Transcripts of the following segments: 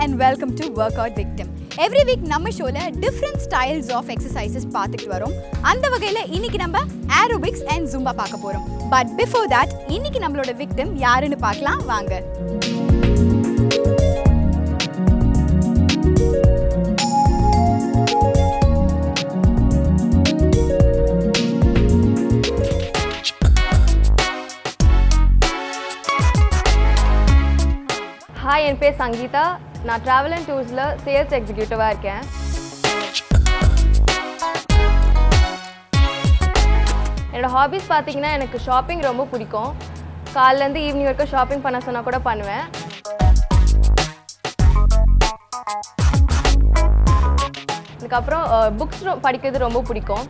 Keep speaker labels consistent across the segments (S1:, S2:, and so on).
S1: And welcome to workout victim every week நம்ம ஷோல different styles of exercises பார்த்துட்டு வரோம் அந்த வகையில் இன்னைக்கு நம்ம ஏரோபிக்ஸ் அண்ட் ஜும்பா பார்க்க போறோம் பட் பிஃபோர் தட் இன்னைக்கு நம்மளோட விக்டம் யாருன்னு பார்க்கலாம் வாங்க
S2: ஹாய் என் பேர் சங்கீதா நான் ட்ராவல் அண்ட் டூர்ஸில் சேல்ஸ் எக்ஸிக்யூட்டிவாக இருக்கேன் என்னோட ஹாபிஸ் பார்த்தீங்கன்னா எனக்கு ஷாப்பிங் ரொம்ப பிடிக்கும் காலையிலேருந்து ஈவினிங் வரைக்கும் ஷாப்பிங் பண்ண சொன்னால் கூட பண்ணுவேன் அதுக்கப்புறம் புக்ஸ் படிக்கிறது ரொம்ப பிடிக்கும்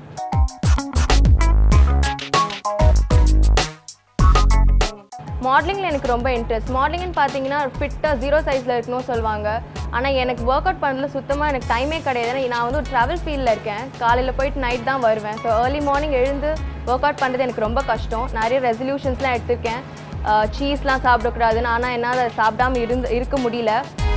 S2: மாடலிங்கில் எனக்கு ரொம்ப இன்ட்ரெஸ்ட் மாடலிங்னு பார்த்தீங்கன்னா ஃபிட்டாக ஜீரோ சைஸில் இருக்கணும்னு சொல்லுவாங்க ஆனால் எனக்கு ஒர்க் அவுட் பண்ணல சுத்தமாக எனக்கு டைமே கிடையாது ஏன்னா நான் வந்து ஒரு ட்ராவல் ஃபீல்டில் இருக்கேன் காலையில் போயிட்டு நைட் தான் வருவேன் ஸோ ஏர்லி மார்னிங் எழுந்து ஒர்க் அவுட் பண்ணுறது எனக்கு ரொம்ப கஷ்டம் நிறைய ரெசல்யூஷன்ஸ்லாம் எடுத்திருக்கேன் சீஸ்லாம் சாப்பிடக்கூடாதுன்னு ஆனால் என்னால் அதை சாப்பிடாம இருந்து இருக்க முடியல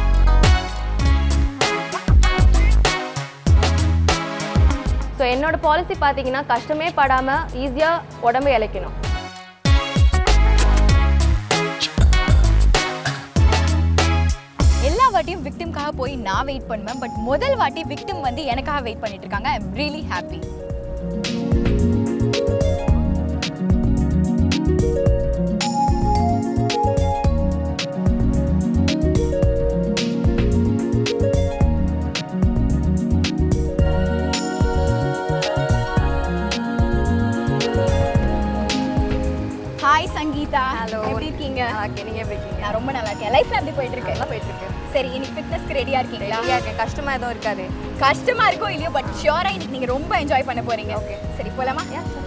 S2: ஸோ என்னோட பாலிசி பார்த்தீங்கன்னா கஷ்டமே படாமல் ஈஸியாக உடம்பு இழைக்கணும்
S1: எல்லா வாட்டியும் விக்டிம்காக போய் நான் வெயிட் பண்ணுவேன் பட் முதல் வாட்டி விக்டிம் வந்து எனக்காக வெயிட் பண்ணிட்டு இருக்காங்க I am really happy hi Sangeetha
S2: Hello.
S1: எப்படி இருக்கீங்க
S2: ஓகே நீங்கள் எப்படி இருக்கீங்க
S1: நான் ரொம்ப நல்லா இருக்கேன் லைஃப்ல எப்படி போயிட்டு இருக்கு
S2: நல்லா போயிட்டு இருக்கு
S1: சரி இன்னைக்கு ஃபிட்னஸ்க்கு ரெடியா இருக்கீங்களா
S2: ரெடியாக இருக்கேன் கஷ்டமாக எதுவும் இருக்காது
S1: கஷ்டமா இருக்கோ இல்லையோ பட் ஷியோரா இன்னைக்கு நீங்க ரொம்ப என்ஜாய் பண்ண போறீங்க
S2: Okay.
S1: சரி போலாமா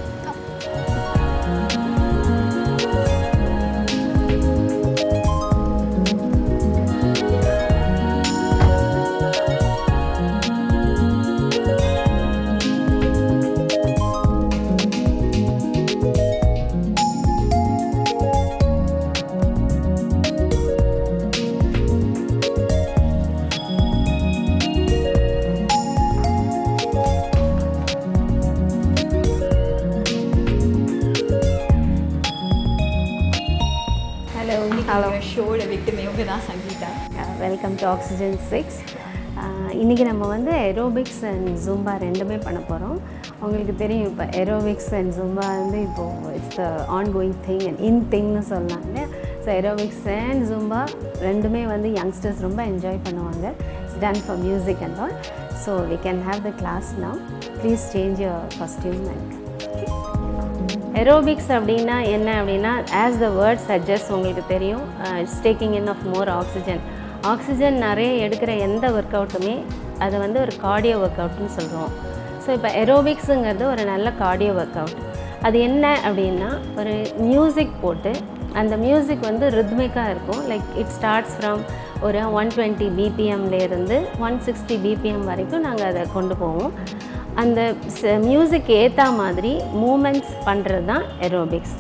S3: ஹலோ
S1: ஹலோ ஷோட விக்டிம் இவங்க தான் Sangeetha
S3: welcome to oxygen six இன்றைக்கி நம்ம வந்து எரோபிக்ஸ் அண்ட் ஜூம்பா ரெண்டுமே பண்ண போகிறோம் உங்களுக்கு தெரியும் இப்போ எரோபிக்ஸ் அண்ட் ஜூம்பா வந்து இப்போது it's the ongoing thing and in திங்னு சொல்லலாம் இல்லையா ஸோ எரோபிக்ஸ் அண்ட் ஜூம்பா ரெண்டுமே வந்து யங்ஸ்டர்ஸ் ரொம்ப என்ஜாய் பண்ணுவாங்க it's done for music and all so we can have the class now please change your costume and aerobics அப்படின்னா என்ன அப்படின்னா ஆஸ் த வேர்ட் சஜஸ்ட் உங்களுக்கு தெரியும் it's taking in of more oxygen oxygen நிறைய எடுக்கிற எந்த work அவுட்டுமே அதை வந்து ஒரு கார்டியோ ஒர்க் அவுட்னு சொல்கிறோம் ஸோ இப்போ எரோபிக்ஸுங்கிறது ஒரு நல்ல கார்டியோ ஒர்க் அவுட் அது என்ன அப்படின்னா ஒரு மியூசிக் போட்டு அந்த மியூசிக் வந்து ரித்மிக்காக இருக்கும் லைக் இட் ஸ்டார்ட்ஸ் ஃப்ரம் ஒரு ஒன் டுவெண்ட்டி பிபிஎம்லேருந்து ஒன் சிக்ஸ்டி பிபிஎம் வரைக்கும் நாங்கள் அதை கொண்டு போவோம் அந்த மியூசிக் ஏற்ற மாதிரி மூமெண்ட்ஸ் பண்ணுறது தான் எரோபிக்ஸ்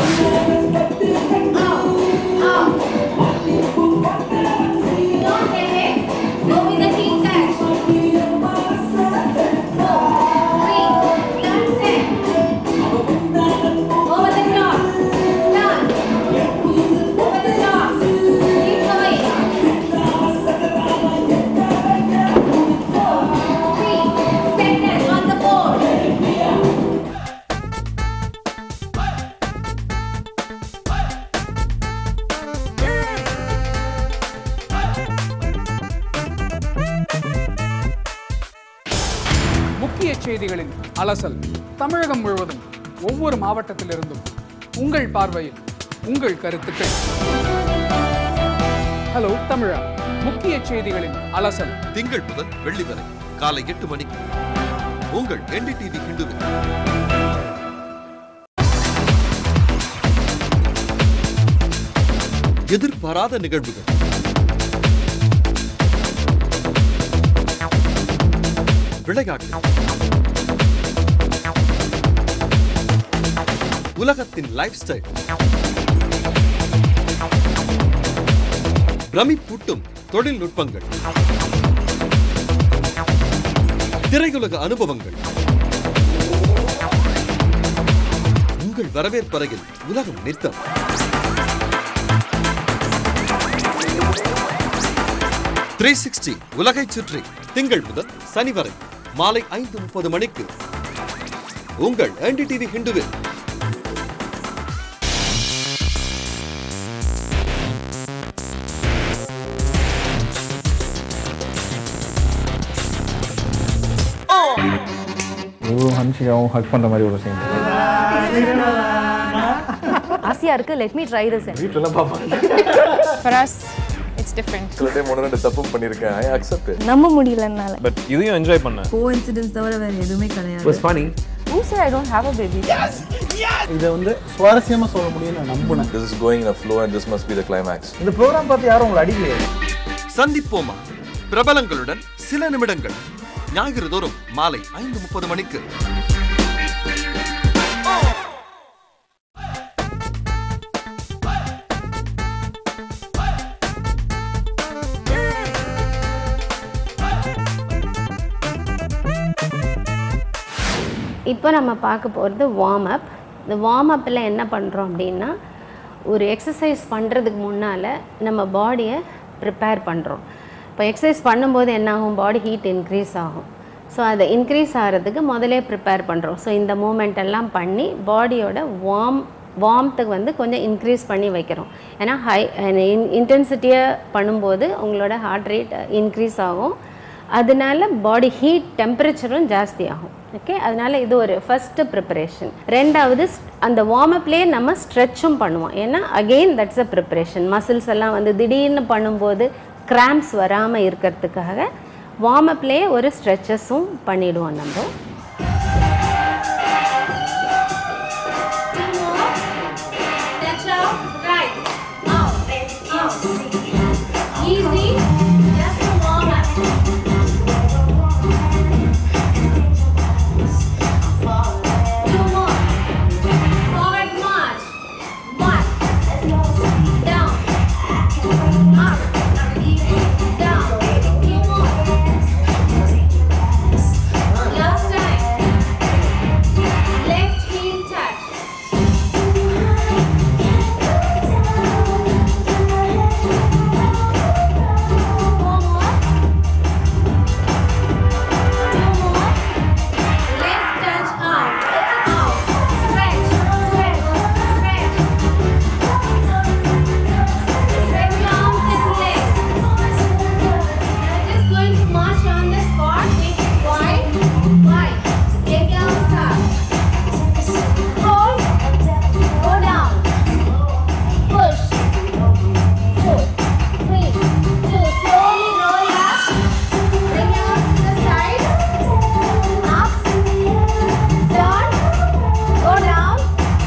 S4: முக்கிய செய்திகளின் அலசல் தமிழகம் முழுவதும் ஒவ்வொரு மாவட்டத்திலிருந்தும் உங்கள் பார்வையில் உங்கள் கருத்துக்கள் ஹலோ தமிழா முக்கிய செய்திகளின் அலசல்
S5: திங்கள் முதல் வெள்ளி வரை காலை எட்டு மணிக்கு உங்கள் என்டிடிவி ஹிந்துவில் எதிர்பாராத நிகழ்வுகள் விளையாட்டு உலகத்தின் லைஃப் ஸ்டைல் பிரமிப்பூட்டும் தொழில்நுட்பங்கள் திரையுலக அனுபவங்கள் உங்கள் வரவேற்பறையில் உலகம் நித்தம் த்ரீ சிக்ஸ்டி உலகை சுற்றி திங்கள் முதல் சனி வரை மாலை ஐந்து முப்பது மணிக்கு உங்கள் என்டிடிவி ஹிந்துவில்
S6: ஒரு ஹன்ஷிகாவும் ஹக் பண்ணுற மாதிரி ஒரு சீன்
S2: ஆசையா இருக்கு லெட் மீ ட்ரை திஸ்
S6: வீட்டிலலாம் பார்ப்பாங்க
S7: For us, it's different.
S6: சில டைம் ஒன்று ரெண்டு தப்பும் பண்ணியிருக்கேன் ஐ அக்செப்ட்
S7: நம்ப முடியலனால
S6: பட் இதையும் என்ஜாய் பண்ணேன்
S8: கோஇன்சிடென்ஸ் தவிர வேறு எதுவுமே கிடையாது
S6: funny
S7: Who said I don't have a baby?
S9: இதை வந்து சுவாரஸ்யமாக சொல்ல முடியும்னு நான் நம்பினேன்
S6: this is going in flow and this must be the climax
S9: இந்த ப்ரோக்ராம் பார்த்து யாரும் உங்களை அடிக்கலையே
S5: சந்திப்போமா பிரபலங்களுடன் சில நிமிடங்கள் ஞாயிறு தோறும் மாலை ஐந்து முப்பது மணிக்கு
S3: இப்போ நம்ம பார்க்க போகிறது வார்ம் அப் இந்த வார்ம் அப்பில் என்ன பண்ணுறோம் அப்படின்னா ஒரு எக்ஸசைஸ் பண்ணுறதுக்கு முன்னால் நம்ம பாடியை ப்ரிப்பேர் பண்ணுறோம் இப்போ எக்ஸசைஸ் பண்ணும்போது என்ன ஆகும் பாடி ஹீட் இன்க்ரீஸ் ஆகும் ஸோ அதை இன்க்ரீஸ் ஆகிறதுக்கு முதலே ப்ரிப்பேர் பண்ணுறோம் ஸோ இந்த மூமெண்ட் எல்லாம் பண்ணி பாடியோட வார்ம் வார்ம்த்துக்கு வந்து கொஞ்சம் இன்க்ரீஸ் பண்ணி வைக்கிறோம் ஏன்னா ஹை இன்டென்சிட்டியை பண்ணும்போது உங்களோட ஹார்ட் ரேட் இன்க்ரீஸ் ஆகும் அதனால பாடி ஹீட் டெம்பரேச்சரும் ஜாஸ்தி ஆகும் ஓகே அதனால இது ஒரு ஃபஸ்ட்டு ப்ரிப்பரேஷன் ரெண்டாவது ஸ்- அந்த வார்ம் அப்லேயே நம்ம ஸ்ட்ரெச்சும் பண்ணுவோம் ஏன்னா again that's a preparation muscles எல்லாம் வந்து திடீர்னு பண்ணும்போது கிராம்ப்ஸ் வராமல் இருக்கிறதுக்காக வார்ம் அப்லேயே ஒரு ஸ்ட்ரெச்சஸும் பண்ணிடுவோம் நம்ம
S10: Last time. Left heel touch. Four more. Two more. Left touch out. Out. Stretch. Stretch. Stretch. Stretch your arms and legs. You're just going to march on the spot. Make it wide. Wide. Take your arms up. Hold. Go down. Push. Four, three, two. Slowly roll up. Bring your arms to the side. Up. Turn. Go down.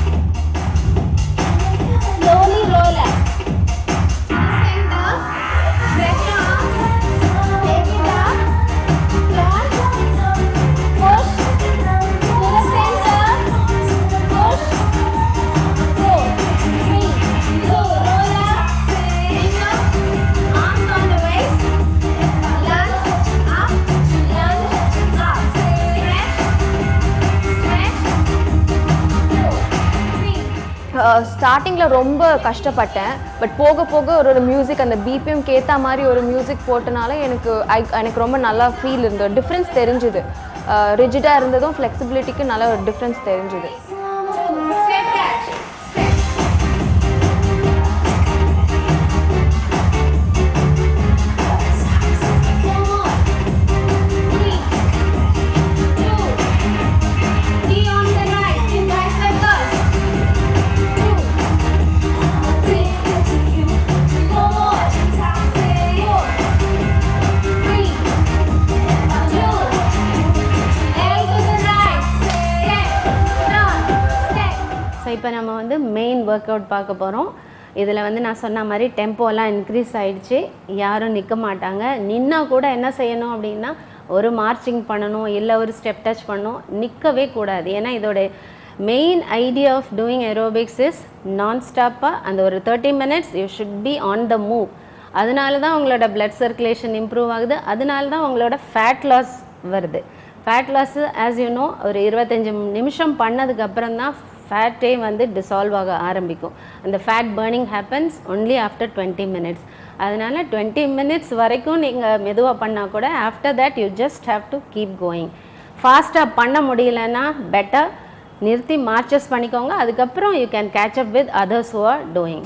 S10: Slowly roll up. To the center. Stretch your arms. Take it up. Turn. Push. To the center. Push. Four, three, two. Roll up. Bring up. Arms on the waist. Lunge up. Lunge up. Stretch. Stretch. Four, three.
S2: ஸ்டார்டிங்கில் ரொம்ப கஷ்டப்பட்டேன் but போக போக ஒரு ஒரு music அந்த பிபிஎம்க்கு ஏற்ற மாதிரி ஒரு மியூசிக் போட்டனால எனக்கு ஐ எனக்கு ரொம்ப நல்லா ஃபீல் இருந்தது டிஃப்ரென்ஸ் தெரிஞ்சுது ரிஜிடாக இருந்ததும் ஃப்ளெக்சிபிலிட்டிக்கு நல்ல ஒரு டிஃப்ரென்ஸ் தெரிஞ்சுது
S10: Step catch. Step. Four more. Three. Two. Three on the right. Two bicep curls. Two. Three. Four more. Four. Three. Two. Leg to the right. Step. Turn. Step.
S3: So இப்போ நம்ம வந்து main work out பார்க்க போகிறோம் இதில் வந்து நான் சொன்ன மாதிரி டெம்போலாம் இன்க்ரீஸ் ஆயிடுச்சு யாரும் நிற்க மாட்டாங்க நின்னா கூட என்ன செய்யணும் அப்படின்னா ஒரு மார்ச்சிங் பண்ணணும் இல்லை ஒரு ஸ்டெப் டச் பண்ணணும் நிற்கவே கூடாது ஏன்னா இதோட main idea of doing aerobics is நான் ஸ்டாப்பாக அந்த ஒரு thirty minutes you should be on the move அதனால தான் உங்களோட பிளட் சர்க்குலேஷன் இம்ப்ரூவ் ஆகுது அதனால தான் உங்களோட ஃபேட் லாஸ் வருது fat loss as you know ஒரு இருபத்தஞ்சி நிமிஷம் பண்ணதுக்கு அப்புறம் தான் ஃபேட்டே வந்து டிசால்வ் ஆக ஆரம்பிக்கும் அந்த fat burning happens only after twenty minutes அதனால் டுவெண்ட்டி மினிட்ஸ் வரைக்கும் நீங்கள் மெதுவாக பண்ணால் கூட after that you just have to keep going ஃபாஸ்ட்டாக பண்ண முடியலன்னா பெட்டர் நிறுத்தி மார்ச்சஸ் பண்ணிக்கோங்க அதுக்கப்புறம் you can catch up with others who are doing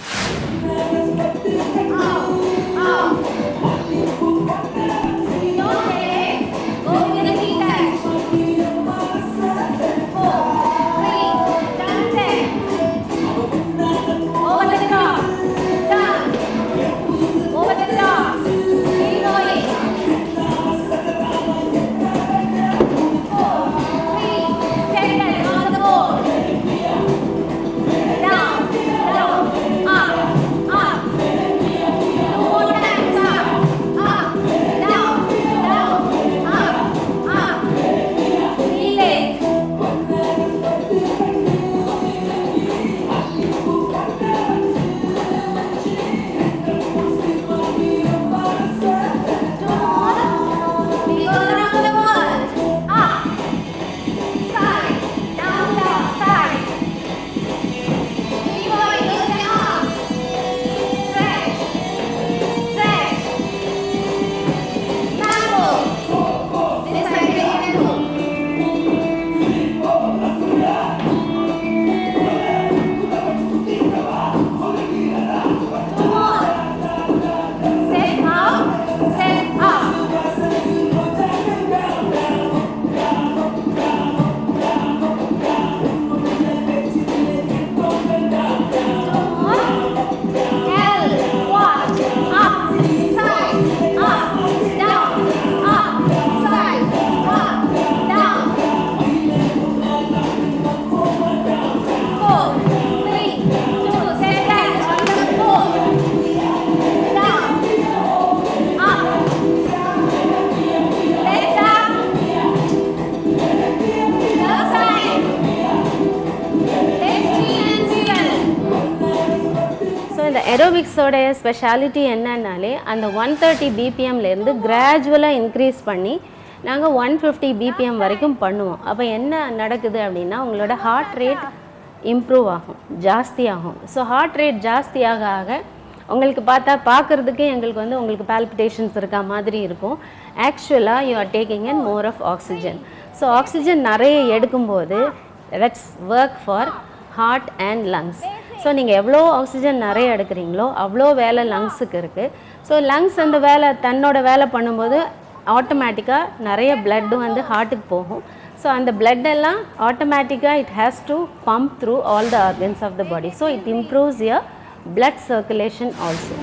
S3: so இந்த எரோபிக்ஸோடைய ஸ்பெஷாலிட்டி என்னன்னாலே அந்த ஒன் தேர்ட்டி பிபிஎம்லேருந்து கிராஜுவலாக இன்க்ரீஸ் பண்ணி நாங்கள் ஒன் ஃபிஃப்டி பிபிஎம் வரைக்கும் பண்ணுவோம் அப்போ என்ன நடக்குது அப்படின்னா உங்களோட ஹார்ட் ரேட் இம்ப்ரூவ் ஆகும் ஜாஸ்தி ஆகும் ஸோ ஹார்ட் ரேட் ஜாஸ்தி ஆக ஆக உங்களுக்கு பார்த்தா பார்க்குறதுக்கு எங்களுக்கு வந்து உங்களுக்கு பால்பிட்டேஷன்ஸ் இருக்கா மாதிரி இருக்கும் ஆக்சுவலாக you are taking and more of oxygen so oxygen நிறைய எடுக்கும்போது that's work for heart and lungs so நீங்கள் எவ்வளோ ஆக்சிஜன் நிறைய எடுக்கிறீங்களோ அவ்வளோ வேலை லங்ஸுக்கு இருக்குது ஸோ லங்ஸ் அந்த வேலை தன்னோட வேலை பண்ணும்போது ஆட்டோமேட்டிக்காக நிறைய blood வந்து ஹார்ட்டுக்கு போகும் ஸோ அந்த blood எல்லாம் ஆட்டோமேட்டிக்காக it has to pump through all the organs of the body so it improves your blood circulation also.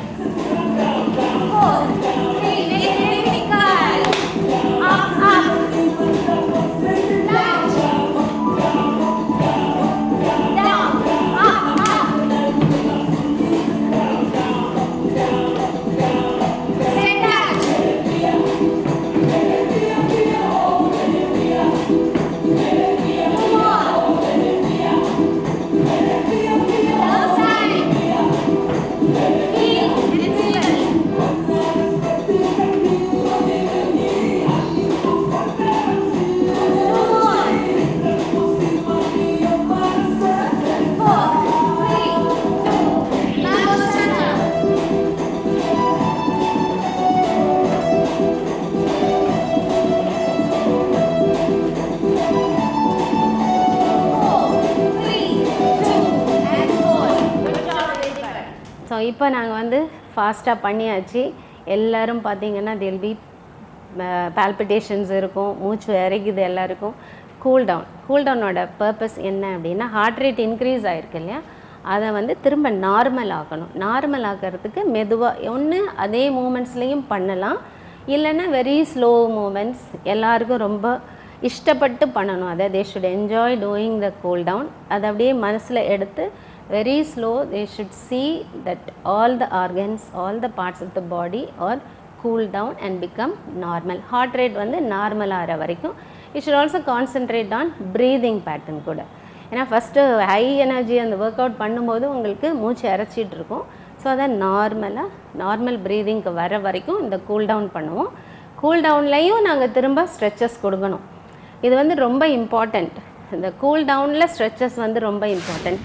S3: So இப்போ நாங்கள் வந்து ஃபாஸ்ட்டாக பண்ணியாச்சு எல்லாரும் பார்த்தீங்கன்னா தில் பி பால்பிட்டேஷன்ஸ் இருக்கும் மூச்சு இறக்குது எல்லாருக்கும் கூல் டவுன் கூல் டவுனோட பர்பஸ் என்ன அப்படின்னா ஹார்ட் ரேட் இன்க்ரீஸ் ஆகிருக்கு இல்லையா அதை வந்து திரும்ப நார்மல் ஆக்கணும் நார்மல் ஆக்கிறதுக்கு மெதுவாக ஒன்று அதே மூமெண்ட்ஸ்லேயும் பண்ணலாம் இல்லைன்னா வெரி ஸ்லோ மூமெண்ட்ஸ் எல்லாருக்கும் ரொம்ப இஷ்டப்பட்டு பண்ணணும் அதை they should enjoy doing the cool down அதை அப்படியே மனசில் எடுத்து very slow they should see that all the organs all the parts of the body are cool down and become normal heart rate வந்து நார்மல் ஆகிற வரைக்கும் you should also concentrate on breathing pattern கூட ஏன்னா first high energy அந்த workout பண்ணும்போது உங்களுக்கு மூச்சு இறைச்சிட்டு இருக்கும் ஸோ அதை நார்மலாக நார்மல் ப்ரீதிங்க்கு வர வரைக்கும் இந்த கூல் டவுன் பண்ணுவோம் கூல் டவுன்லேயும் நாங்கள் திரும்ப ஸ்ட்ரெச்சஸ் கொடுக்கணும் இது வந்து ரொம்ப இம்பார்ட்டண்ட் இந்த கூல் டவுனில் ஸ்ட்ரெச்சஸ் வந்து ரொம்ப important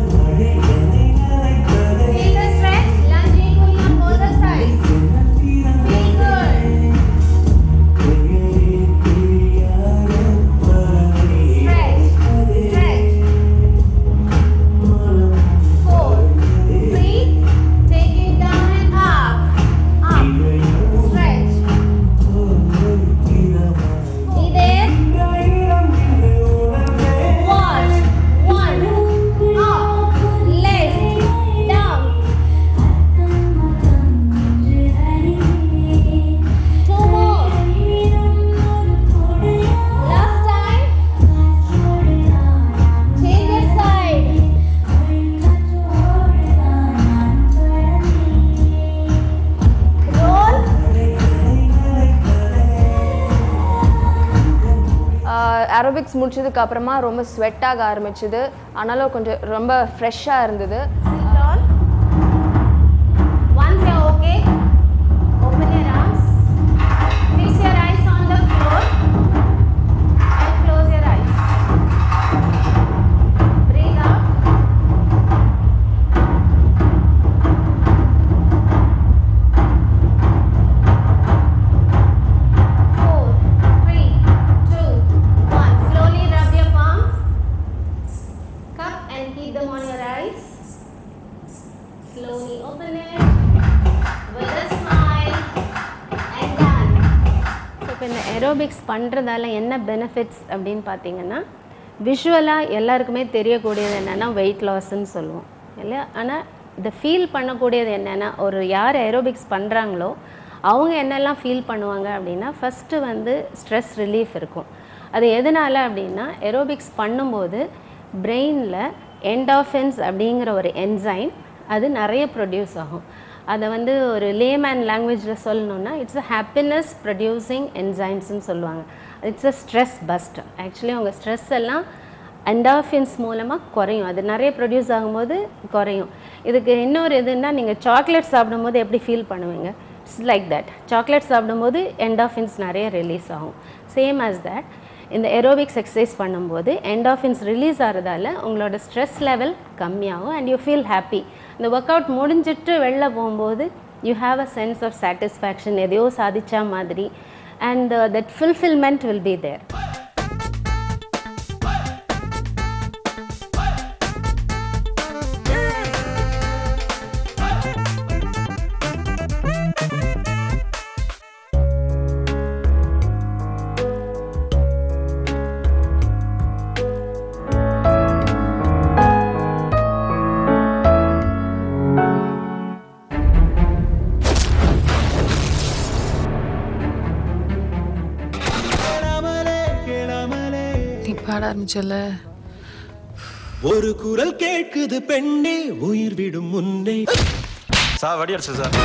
S10: Feel the stretch, lunging on your both sides. Feel good. Stretch, stretch. Four, three, take it down and up, up. Stretch. Be there. Watch. One, up, left, down. Two more. Last time. Change the side. Roll.
S2: Aerobics முடிச்சதுக்கு அப்புறமா ரொம்ப sweat ஆக ஆரம்பிச்சுது ஆனாலும் கொஞ்சம் ரொம்ப ஃப்ரெஷ்ஷாக இருந்தது
S10: Sit on. Once you're okay, open your arms. Fix your eyes on the floor and close your eyes. Breathe out. Four, three, two, one. Slowly rub your palms. Cup and keep them on your eyes. Slowly open it with a smile and done.
S3: So இப்போ இந்த aerobics பண்ணுறதால என்ன benefits அப்படின்னு பார்த்தீங்கன்னா விஷுவலாக எல்லாருக்குமே தெரியக்கூடியது என்னென்னா wait லாஸ்ன்னு சொல்லுவோம் இல்லையா ஆனால் இதை ஃபீல் பண்ணக்கூடியது என்னென்னா ஒரு யார் ஏரோபிக்ஸ் பண்ணுறாங்களோ அவங்க என்னெல்லாம் ஃபீல் பண்ணுவாங்க அப்படின்னா ஃபஸ்ட்டு வந்து ஸ்ட்ரெஸ் ரிலீஃப் இருக்கும் அது எதனால் அப்படின்னா ஏரோபிக்ஸ் பண்ணும்போது பிரெயினில் என்டாஃபின்ஸ் அப்படிங்கிற ஒரு என்சைம் அது நிறைய ப்ரொடியூஸ் ஆகும் அதை வந்து ஒரு லேமேன் லாங்குவேஜில் சொல்லணும்னா இட்ஸ் அ ஹாப்பினஸ் ப்ரொடியூசிங் என்சைம்ஸ்னு சொல்லுவாங்க it's a stress bust actually உங்கள் ஸ்ட்ரெஸ் எல்லாம் என்டாஃபின்ஸ் மூலமாக குறையும் அது நிறைய ப்ரொடியூஸ் ஆகும்போது குறையும் இதுக்கு இன்னொரு எதுன்னா நீங்கள் சாக்லேட் சாப்பிடும்போது எப்படி ஃபீல் பண்ணுவீங்க இட்ஸ் லைக் தட் சாக்லேட் சாப்பிடும்போது என்டாஃபின்ஸ் நிறைய ரிலீஸ் ஆகும் சேம் as தட் இந்த ஏரோபிக்ஸ் எக்ஸசைஸ் பண்ணும்போது என்டாஃபின்ஸ் ரிலீஸ் ஆகிறதால உங்களோட ஸ்ட்ரெஸ் லெவல் கம்மியாகும் அண்ட் யூ ஃபீல் ஹாப்பி இந்த ஒர்க் அவுட் முடிஞ்சிட்டு வெளில போகும்போது you have a sense of satisfaction எதையோ சாதிச்சா மாதிரி and that fulfilment will be there
S11: நீ பாட ஆரம்பிச்சல
S12: ஒரு குரல் கேட்குது பெண்ணே உயிர் விடும் முன்னே
S13: சார் வடி அடிச்சு சார்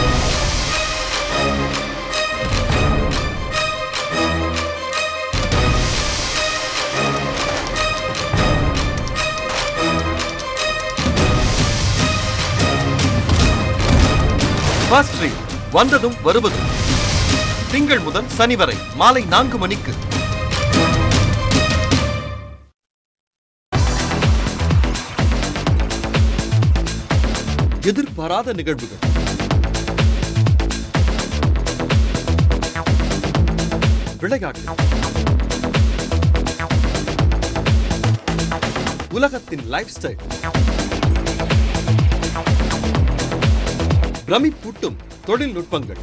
S5: ஃபாஸ்ட் ரீட் வந்ததும் வருவதும் திங்கள் முதல் சனி வரை மாலை நான்கு மணிக்கு எதிர்பாராத நிகழ்வுகள் விளையாட்டு உலகத்தின் லைஃப் ஸ்டைல் பிரமிப்பூட்டும் தொழில்நுட்பங்கள்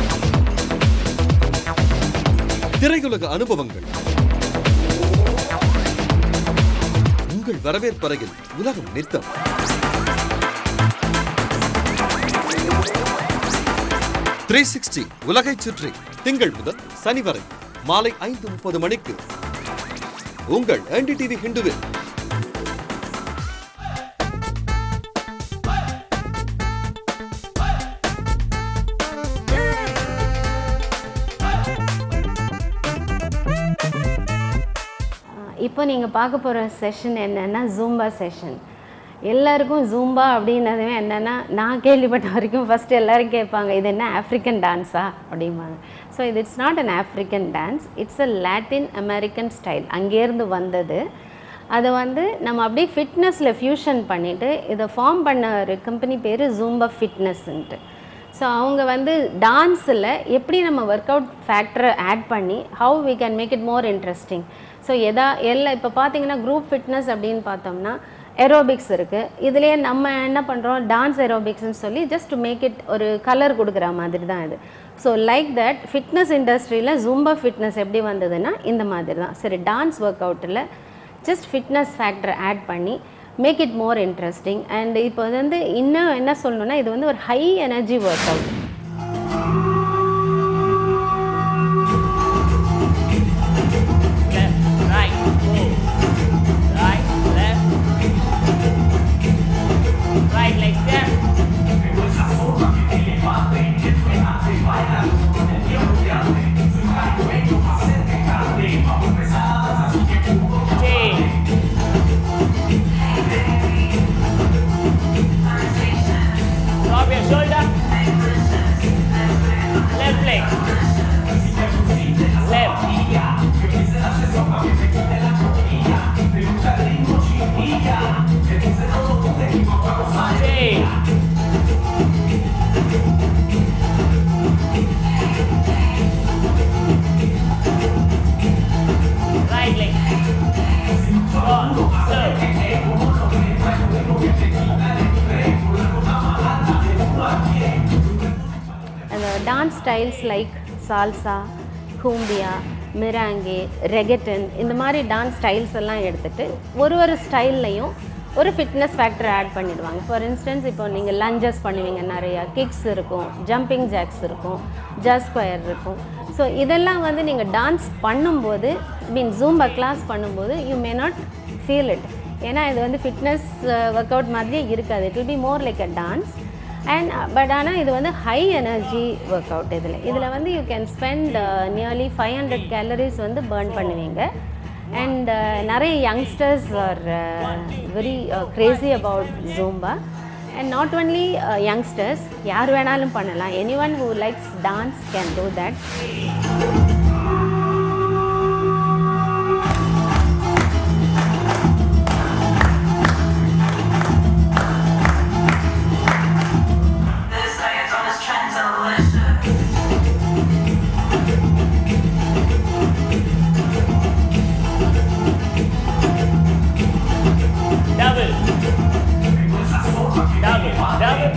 S5: திரையுலக அனுபவங்கள் உங்கள் வரவேற்பறையில் உலகம் நிறுத்தம் த்ரீ சிக்ஸ்டி உலகை சுற்றி திங்கள் முதல் சனி வரை மாலை ஐந்து முப்பது மணிக்கு உங்கள் என்டிடிவி ஹிந்துவில்
S3: இப்போ நீங்கள் பார்க்க போகிற செஷன் என்னென்னா ஜூம்பா செஷன் எல்லாருக்கும் ஜூம்பா அப்படின்னதுமே என்னென்னா நான் கேள்விப்பட்ட வரைக்கும் ஃபஸ்ட்டு எல்லோரும் கேட்பாங்க இது என்ன ஆஃப்ரிக்கன் டான்ஸா அப்படிம்பாங்க ஸோ இது it's not an African dance it's a Latin American style அங்கேருந்து வந்தது அதை வந்து நம்ம அப்படியே ஃபிட்னஸில் ஃபியூஷன் பண்ணிவிட்டு இதை ஃபார்ம் பண்ண ஒரு கம்பெனி பேர் ஜூம்பா ஃபிட்னஸ்ன்ட்டு ஸோ அவங்க வந்து டான்ஸில் எப்படி நம்ம ஒர்க் அவுட் ஃபேக்டரை ஆட் பண்ணி how we can make it more interesting so எதா எல்லாம் இப்போ பார்த்தீங்கன்னா குரூப் ஃபிட்னஸ் அப்படின்னு பார்த்தோம்னா எரோபிக்ஸ் இருக்குது இதுலேயே நம்ம என்ன பண்ணுறோம் டான்ஸ் எரோபிக்ஸ்னு சொல்லி ஜஸ்ட் டு மேக் இட் ஒரு கலர் கொடுக்குற மாதிரி தான் இது ஸோ லைக் தட் ஃபிட்னஸ் இண்டஸ்ட்ரியில் ஜூம்பா ஃபிட்னஸ் எப்படி வந்ததுன்னா இந்த மாதிரி தான் சரி டான்ஸ் ஒர்க் அவுட்டில் ஜஸ்ட் ஃபிட்னஸ் ஃபேக்டர் ஆட் பண்ணி make it more interesting and இப்போ வந்து இன்னும் என்ன சொல்லணும்னா இது வந்து ஒரு high energy workout
S14: right, move. Right, left. Right leg step. Change. Drop your shoulder. Left leg. Left. Change. Right leg. One, two.
S3: அந்த dance styles like salsa cumbia merengue reggaeton இந்த மாதிரி டான்ஸ் ஸ்டைல்ஸ் எல்லாம் எடுத்துட்டு ஒரு ஒரு ஸ்டைல்லையும் ஒரு fitness factor add பண்ணிடுவாங்க ஃபார் இன்ஸ்டன்ஸ் இப்போ நீங்கள் லஞ்சஸ் பண்ணுவீங்க நிறையா கிக்ஸ் இருக்கும் ஜம்பிங் ஜாக்ஸ் இருக்கும் ஜாஸ் ஸ்கொயர் இருக்கும் ஸோ இதெல்லாம் வந்து நீங்கள் டான்ஸ் பண்ணும்போது மீன் ஜூம்பா கிளாஸ் பண்ணும்போது you may not feel it ஏன்னா இது வந்து ஃபிட்னஸ் ஒர்க் அவுட் மாதிரியே இருக்காது it will be more like a dance and but ஆனால் இது வந்து ஹை எனர்ஜி ஒர்க் அவுட் இதில் இதில் வந்து you can spend nearly five hundred calories வந்து பேர்ன் பண்ணுவீங்க அண்ட் நிறைய youngsters are very crazy about Zumba and not only youngsters யார் வேணாலும் பண்ணலாம் anyone who likes dance can do that
S14: Double. Double. Double.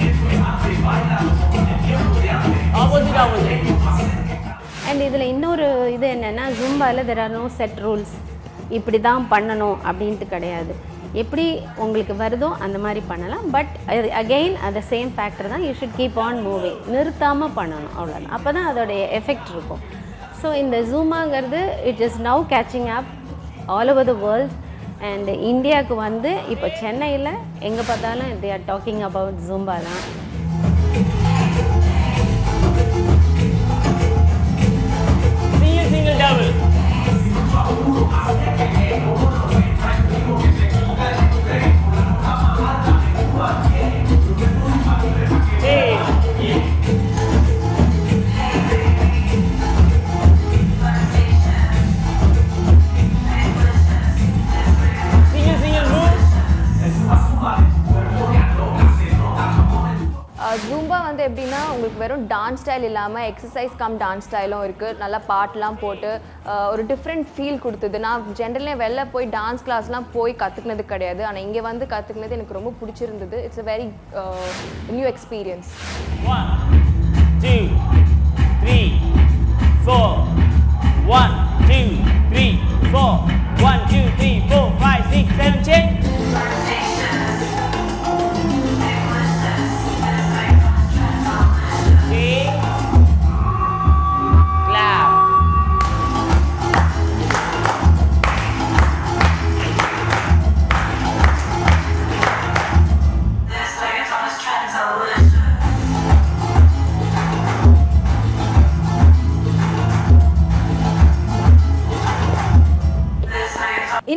S14: Opposite, opposite.
S3: And இதில் இன்னொரு இது என்னென்னா ஜும்பாவில் there are no set rules இப்படி தான் பண்ணணும் அப்படின்ட்டு கிடையாது எப்படி உங்களுக்கு வருதோ அந்த மாதிரி பண்ணலாம் பட் அகெயின் அந்த சேம் ஃபேக்டர் தான் you should keep on moving நிறுத்தாமல் பண்ணணும் அவ்வளோதான் அப்போ தான் அதோடைய எஃபெக்ட் இருக்கும் ஸோ இந்த ஜூமாங்கிறது it is now catching up all over the world and இந்தியாவுக்கு வந்து இப்போ சென்னையில் எங்கே பார்த்தாலும் they are talking about Zumba தான்
S14: Single, single, double. Hey. Single, single, move.
S2: Zumba வந்து எப்படின்னா உங்களுக்கு வெறும் டான்ஸ் ஸ்டைல் இல்லாமல் எக்ஸசைஸ் கம் டான்ஸ் ஸ்டைலும் இருக்குது நல்லா பாட்டெலாம் போட்டு அஹ், ஒரு டிஃப்ரெண்ட் ஃபீல் கொடுத்தது நான் ஜென்ரலே வெளில போய் டான்ஸ் கிளாஸ்லாம் போய் கற்றுக்கினது கிடையாது ஆனால் இங்கே வந்து கற்றுக்கினது எனக்கு ரொம்ப பிடிச்சிருந்தது it's a very new experience
S14: One, two, three, four. One, two, three, four. One, two, three, four, five, six, seven, change. Change. Clap.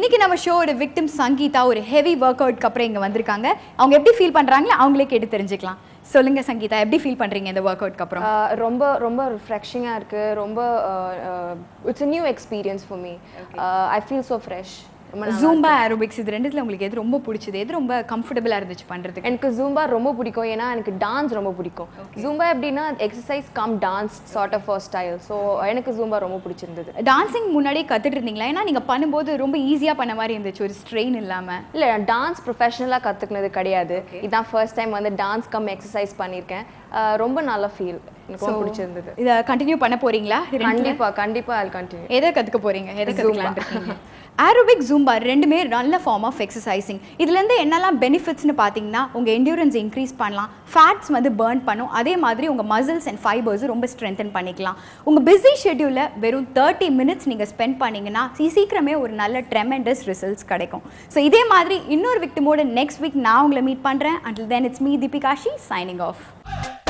S1: இன்னைக்கு நம்ம ஷோவோட விக்டிம் சங்கீதா ஒரு ஹெவி ஒர்க் அவுட்க்கு அப்புறம் இங்கே வந்திருக்காங்க அவங்க எப்படி ஃபீல் பண்ணுறாங்களோ அவங்களே கேட்டு தெரிஞ்சுக்கலாம் சொல்லுங்க சங்கீதா எப்படி ஃபீல் பண்ணுறீங்க இந்த ஒர்க் அவுட்க்கு அப்புறம்
S2: ஆஹ் ரொம்ப ரொம்ப ரிஃப்ரெஷிங்காக இருக்குது ரொம்ப it's a new experience for me I feel so fresh ரொம்ப நல்லா
S1: ஜூம்பா ஏரோபிக்ஸ் இது ரெண்டுத்துல உங்களுக்கு எது ரொம்ப பிடிச்சது எது ரொம்ப கம்ஃபர்டபுளாக இருந்துச்சு பண்ணுறதுக்கு
S2: எனக்கு ஜூம்பா ரொம்ப பிடிக்கும் ஏன்னா எனக்கு டான்ஸ் ரொம்ப பிடிக்கும் ஜூம்பா எப்படின்னா exercise cum dance sort of style so எனக்கு ஜூம்பா ரொம்ப பிடிச்சிருந்தது
S1: டான்சிங் முன்னாடியே கத்துட்டு இருந்தீங்களா ஏன்னா நீங்கள் பண்ணும்போது ரொம்ப ஈஸியாக பண்ண மாதிரி இருந்துச்சு ஒரு ஸ்ட்ரெயின் இல்லாமல்
S2: இல்லை டான்ஸ் ப்ரொஃபஷனலாக கற்றுக்கினது கிடையாது இதான் ஃபர்ஸ்ட் டைம் வந்து டான்ஸ் கம் எக்ஸசைஸ் பண்ணியிருக்கேன் ஆஹ் ரொம்ப நல்ல ஃபீல் எனக்கு ரொம்ப
S1: So,
S2: பிடிச்சிருந்தது
S1: இதை கண்டினியூ பண்ண போறீங்களா இது ரெண்டுல?
S2: கண்டிப்பா கண்டிப்பா அது கண்டினியூ
S1: எதை கற்றுக்க போறீங்க எதை
S2: Zumba.
S1: கற்றுக்கலாம் இருக்கீங்க ஏரோபிக் ஜூம்பா ரெண்டுமே நல்ல ஃபார்ம் ஆஃப் எக்ஸசைசிங் இதுலேருந்து என்னெல்லாம் பெனிஃபிட்ஸ்னு பார்த்தீங்கன்னா உங்கள் என்டியூரன்ஸ் இன்க்ரீஸ் பண்ணலாம் ஃபேட்ஸ் வந்து பர்ன் பண்ணும் அதே மாதிரி உங்கள் மசில்ஸ் அண்ட் ஃபைபர்ஸும் ரொம்ப ஸ்ட்ரென்தன் பண்ணிக்கலாம் உங்கள் பிஸி ஷெட்யூலில் வெறும் தேர்ட்டி மினிட்ஸ் நீங்கள் ஸ்பெண்ட் பண்ணீங்கன்னா சீ- சீக்கிரமே ஒரு நல்ல ட்ரெமெண்டஸ் ரிசல்ட்ஸ் கிடைக்கும் ஸோ இதே மாதிரி இன்னொரு விக்டிமோட நெக்ஸ்ட் வீக் நான் உங்களை மீட் பண்ணுறேன் until then இட்ஸ் மீ தீபிகாஷி சைனிங் ஆஃப்